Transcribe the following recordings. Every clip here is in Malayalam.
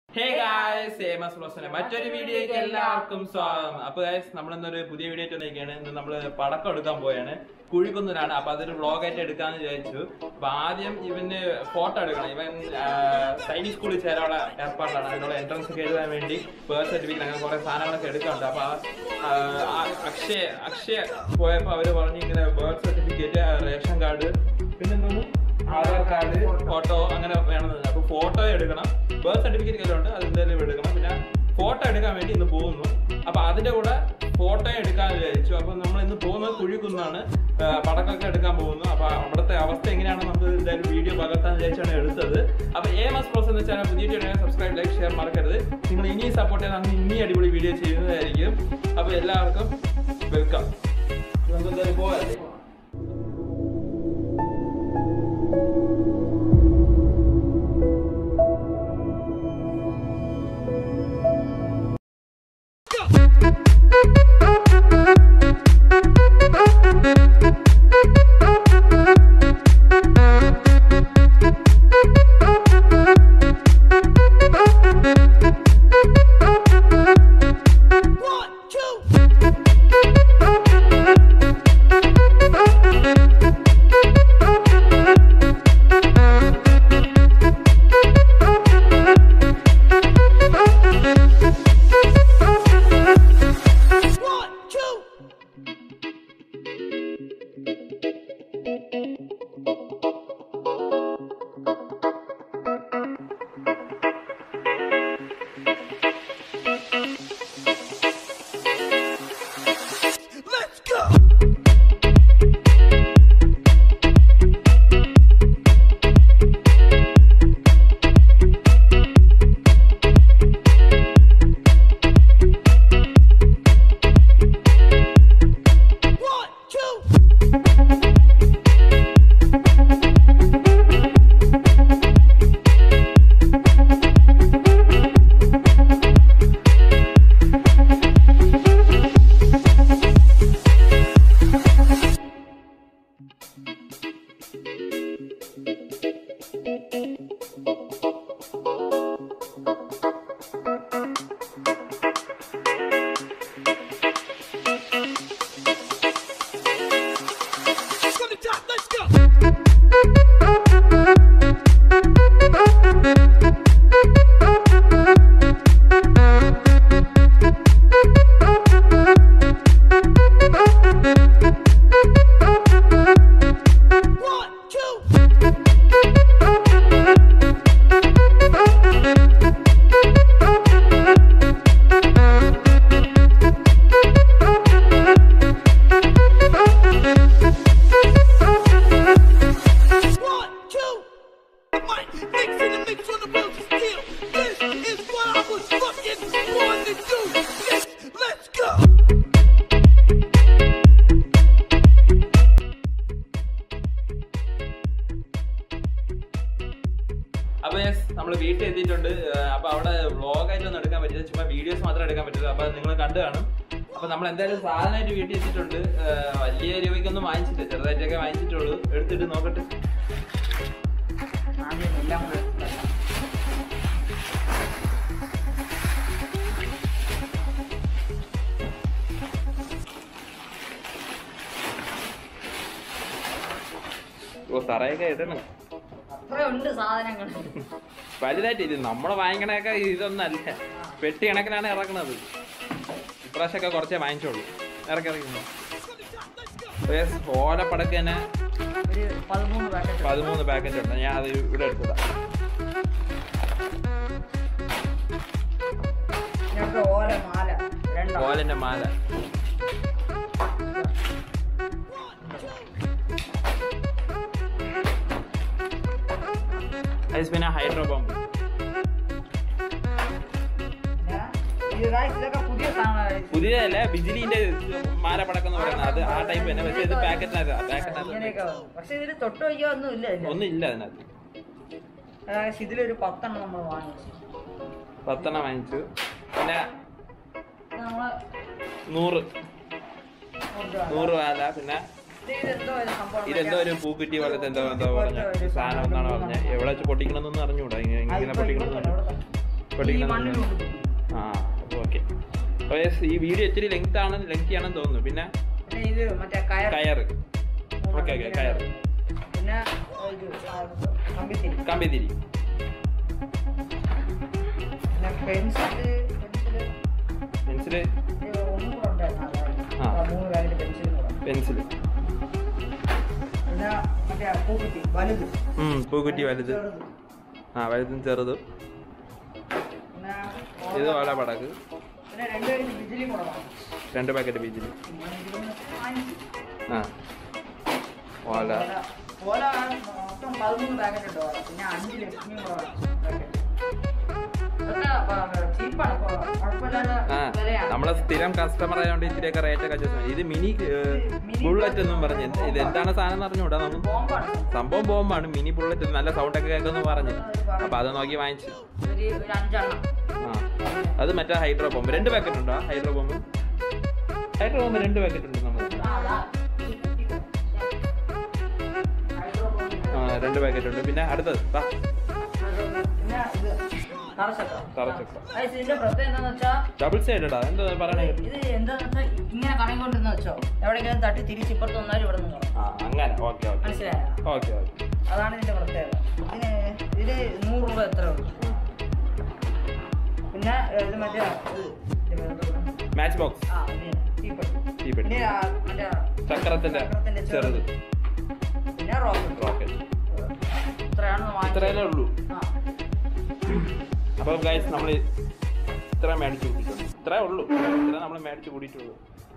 ഹേ ഗായ്സ് ഫേമസ് പ്ലസിന്റെ മറ്റൊരു വീഡിയോയ്ക്ക് എല്ലാവർക്കും സ്വാഗതം അപ്പൊ ഗായ്സ് നമ്മൾ ഇന്നൊരു പുതിയ വീഡിയോ വന്നിരിക്കുകയാണ് ഇന്ന് നമ്മൾ പടക്കം എടുക്കാൻ പോയാണ് കുഴിക്കുന്നിലാണ് അപ്പൊ അതൊരു വ്ളോഗ് ആയിട്ട് എടുക്കാന്ന് വിചാരിച്ചു അപ്പൊ ആദ്യം ഇവന് ഫോട്ടോ എടുക്കണം ഇവൻ സൈനിക് സ്കൂളിൽ ചേരാനുള്ള ഏർപ്പാടിലാണ് അതിനുള്ള എൻട്രൻസ് ഒക്കെ എഴുതാൻ വേണ്ടി ബർത്ത് സർട്ടിഫിക്കറ്റ് അങ്ങനെ കുറെ സാധനങ്ങളൊക്കെ എടുക്കാനുണ്ട് അപ്പൊ ആ, ആ, അക്ഷയ അക്ഷയ പോയപ്പോ അവര് പറഞ്ഞു ഇങ്ങനെ ബർത്ത് സർട്ടിഫിക്കറ്റ് റേഷൻ കാർഡ് പിന്നെന്തോന്നു ആധാർ കാർഡ് ഫോട്ടോ അങ്ങനെ വേണമെന്ന് അപ്പൊ ഫോട്ടോ എടുക്കണം ബർത്ത് സർട്ടിഫിക്കറ്റ് കയ്യിലുണ്ട് അത് എന്തായാലും എടുക്കണം പിന്നെ ഫോട്ടോ എടുക്കാൻ വേണ്ടി ഇന്ന് പോകുന്നു അപ്പൊ അതിന്റെ കൂടെ ഫോട്ടോ എടുക്കാൻ വിചാരിച്ചു അപ്പൊ നമ്മൾ ഇന്ന് പോകുന്നത് കുഴിക്കുന്നാണ് ആ, പടക്കമൊക്കെ എടുക്കാൻ പോകുന്നു അപ്പൊ അവിടുത്തെ അവസ്ഥ എങ്ങനെയാണെന്ന് നമുക്ക് എന്തായാലും വീഡിയോ പകർത്താൻ വിചാരിച്ചാണ് എടുത്തത് അപ്പൊ എ എസ് പ്ലസ് എന്ന ചാനൽ പുതിയ വീഡിയോ സബ്സ്ക്രൈബ് ലൈക്ക് ഷെയർ മറക്കരുത് നിങ്ങൾ ഇനിയും സപ്പോർട്ട് ചെയ്താൽ നമ്മൾ ഇനി അടിപൊളി വീഡിയോ ചെയ്യുന്നതായിരിക്കും അപ്പൊ എല്ലാവർക്കും വെൽക്കം നമുക്ക് എന്തായാലും പോകാം One, two, Mike, mixing the mix on the road to steel. This is what I was fucking born to do. Yes, let's go. അപ്പൊ നമ്മൾ വീട്ടിൽ എത്തിയിട്ടുണ്ട് ഏഹ് അപ്പൊ അവിടെ വ്ളോഗായിട്ടൊന്നും എടുക്കാൻ പറ്റില്ല ചുമ്മാ വീഡിയോസ് മാത്രമേ എടുക്കാൻ പറ്റുള്ളൂ അപ്പൊ നിങ്ങൾ കണ്ടു കാണും അപ്പൊ നമ്മൾ എന്തായാലും സാധനമായിട്ട് വീട്ടിൽ എത്തിയിട്ടുണ്ട് ഏഹ് വലിയ രൂപയ്ക്കൊന്നും വാങ്ങിച്ചില്ല ചെറുതായിട്ടൊക്കെ വാങ്ങിച്ചിട്ടുള്ളൂ എടുത്തിട്ട് നോക്കട്ടെ ഓ തറയൊക്കെ ഇടണം അത്രയുണ്ട് സാധനങ്ങൾ വലുതായിട്ട് ഇത് നമ്മള് വാങ്ങിക്കണൊക്കെ ഇതൊന്നല്ല പെട്ടി കണക്കിനാണ് ഇറക്കണത് ഇപ്രാവശ്യമൊക്കെ കുറച്ചേ വാങ്ങിച്ചോളൂ ഇറക്കി ഇറക്കുന്നു ഓലപ്പടക്ക് തന്നെ ഒരു പതിമൂന്ന് പാക്കറ്റ് പതിമൂന്ന് പാക്കറ്റ് ഉണ്ട് ഞാൻ അത് ഇവിടെ എടുത്തതാ ഞങ്ങൾക്ക് ഓല മാല രണ്ടോ ഓലന്റെ മാല Guys, പിന്നെ ഹൈഡ്രോ ബോംബ് ഇതൊക്കെ പുതിയ സാധനമാണ് പുതിയതല്ല ബിജിലിന്റെ മാല പടക്കം എന്ന് പറയുന്നത് അത് ആ ടൈപ്പ് തന്നെ പക്ഷേ ഇത് പാക്കറ്റിനകത്ത് ഇങ്ങനെയൊക്കെ പാക്കറ്റിനകത്ത് വന്നു. പക്ഷെ ഇതിൽ തൊട്ട് വയ്യോ ഒന്നും ഇല്ല ഇതില്. ഒന്നും ഇല്ല അതിനകത്ത് അതായത് ഇതിലൊരു പത്തെണ്ണം നമ്മൾ വാങ്ങിച്ചു പത്തെണ്ണം വാങ്ങിച്ചു പിന്നെ ഇത് നമ്മള് നൂറ് കൊണ്ടുവന്നു. നൂറ് വാല പിന്നെ ഇത് ഇതെന്തോ ഒരു സംഭവം ഇതെന്തോ ഒരു പൂക്കുറ്റി പോലത്തെ എന്തോ എന്തോ പറഞ്ഞ സാധനം എന്നാണ് പറഞ്ഞത് എവിടെ വെച്ച് പൊട്ടിക്കണമെന്നൊന്നും അറിഞ്ഞൂടാ ഇങ്ങനെ ഇങ്ങനെ പൊട്ടിക്കണമെന്ന് പൊട്ടിക്കുന്ന മണ്ണിലുണ്ട് ആ ഓക്കെ ഈ വീഡിയോ ഇച്ചിരി ലെങ്ത് ആണ് ലെങ്തി ആണെന്ന് തോന്നുന്നു പിന്നെ പിന്നെ ഇത് മറ്റേ കയർ കയറ് ഓക്കെ ഓക്കെ കയറ് പിന്നെ ഇത് കമ്പിത്തിരി കമ്പിത്തിരി പിന്നെ പെൻസില് പെൻസില് പെൻസില് ഇത് ഒന്നും കൂടെ ഉണ്ടായിരുന്നു ആ. ആ, മൂന്ന് പാക്കറ്റ് പെൻസിലും കൂടെ പെൻസില് പിന്നെ മറ്റേ പൂക്കുറ്റി വലുത് പൂക്കുറ്റി വലുത് ചെറുത്. ആ വലുതും ചെറുതും പിന്നെ ഇത് ഓല- ഓല പടക്ക് പിന്നെ രണ്ട് പാക്കറ്റ് ബിജിലിയും കൂടെ വാങ്ങി. രണ്ട് പാക്കറ്റ് ബീജിൽ പിന്നെ ഇതിലൊന്ന് വാങ്ങിച്ചു. ആ ഓല ഓല- ഓല മൊത്തം പതിമൂന്ന് പാക്കറ്റ് ഉണ്ട് ഓല പിന്നെ അഞ്ച് ലക്ഷ്മിയും കൂടെ പാക്കറ്റ് ഇതൊക്കെ ചീപ്പാണ് കുഴപ്പമില്ലാതെ ആ വിലയാണ് നമ്മളെ സ്ഥിരം കസ്റ്റമർ ആയതുകൊണ്ട് ഇച്ചിരിയൊക്കെ റേറ്റ് ഒക്കെ adjust ചെയ്യും. ഇത് മിനി ബുള്ളറ്റ് എന്നും പറഞ്ഞ് ഇത് എന്താണ് സാധനം എന്ന് അറിഞ്ഞൂടാ നമുക്ക് ബോംബാണ് സംഭവം ബോംബാണ് മിനി ബുള്ളറ്റ് നല്ല സൗണ്ട് ഒക്കെ കേൾക്കുന്നു പറഞ്ഞു അപ്പൊ അത് നോക്കി വാങ്ങിച്ചു ഒരു ഒരു അഞ്ചെണ്ണം ആ അത് മറ്റേ ഹൈഡ്രോ ബോംബ് രണ്ട് പാക്കറ്റ് ഉണ്ടോ ഹൈഡ്രോ ബോംബ് ഹൈഡ്രോ ബോംബ് രണ്ട് പാക്കറ്റ് ഉണ്ട് നമ്മൾ ആ, അതാ. Hydro bomb. ആ രണ്ട് പാക്കറ്റ് ഉണ്ട് പിന്നെ അടുത്തത് വാ. പിന്നെ ഇത് തറച്ചക്ക. തറച്ചക്ക. ആ, ഇതിന്റെ പ്രത്യേകത എന്താന്ന് വെച്ചാ ഡബിൾ സൈഡടാ എന്താ പറയണേ ഇത് എന്താന്ന് വെച്ചാ ഇങ്ങനെ കറങ്ങിക്കൊണ്ടിരുന്ന വെച്ചോ എവിടെയെങ്കിലും തട്ടി തിരിച്ച് ഇപ്പുറത്ത് വന്നാലും ഇവിടെ നിന്ന് ആ അങ്ങനെ ഓക്കെ ഓക്കെ മനസ്സിലായോ ഓക്കെ ഓക്കെ അതാണ് ഇതിന്റെ പ്രത്യേകത ഇതിന് ഇതിന് നൂറ് രൂപ എത്ര ഉള്ളൂ പിന്നെ ഏ, ഇത് മറ്റേ ഇത് ഇതിന്റെ പേരെന്തുവാ? മാച്ച് ബോക്സ് ആ ഇത് തീപ്പെട്ടി തീപ്പെട്ടി പിന്നെ ആ, മറ്റേ ചക്രത്തിന്റെ ചക്രത്തിന്റെ ചെറുത് പിന്നെ റോക്കറ്റ് റോക്കറ്റ് ഇത്രയാണെന്ന് ഇത്രയല്ലേ വാങ്ങിച്ചത് ഉള്ളൂ ആ അപ്പോൾ ഗൈസ് നമ്മൾ ഇത്ര മേടിച്ച് കൂട്ടിയിട്ടുണ്ട് ഇത്രേ ഉള്ളൂ ഇത്ര നമ്മൾ മേടിച്ച് കൂടിയിട്ടുള്ളൂ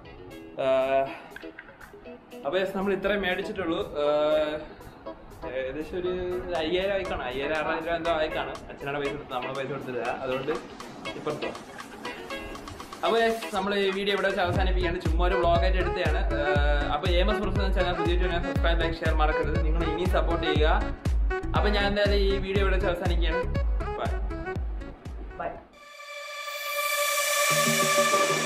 അപ്പോൾ നമ്മൾ ഇത്രേ മേടിച്ചിട്ടുള്ളൂ ആഹ് ഏകദേശം ഒരു അയ്യായിരം ആയിക്കാണ് അയ്യായിരം ആറായിരം രൂപ എന്തോ ആയിക്കാണ് അച്ഛനാണ് പൈസ കൊടുത്തത് നമ്മളെ പൈസ കൊടുത്തില്ല അതുകൊണ്ട് ഇപ്പുറത്തോ അപ്പോൾ നമ്മൾ ഈ വീഡിയോ ഇവിടെ വെച്ച് അവസാനിപ്പിക്കുകയാണ് ചുമ്മാ ഒരു വ്ളോഗായിട്ട് എടുത്തതാണ് അപ്പോൾ എം എസ് പ്രൊഫസർ ചാനൽ പുതിയ സബ്സ്ക്രൈബ് ലൈക്ക് ഷെയർ മറക്കരുത് നിങ്ങൾ ഇനിയും സപ്പോർട്ട് ചെയ്യുക അപ്പോൾ ഞാൻ എന്തായാലും ഈ വീഡിയോ ഇവിടെ വെച്ച് അവസാനിക്കുകയാണ് ബൈ ബൈ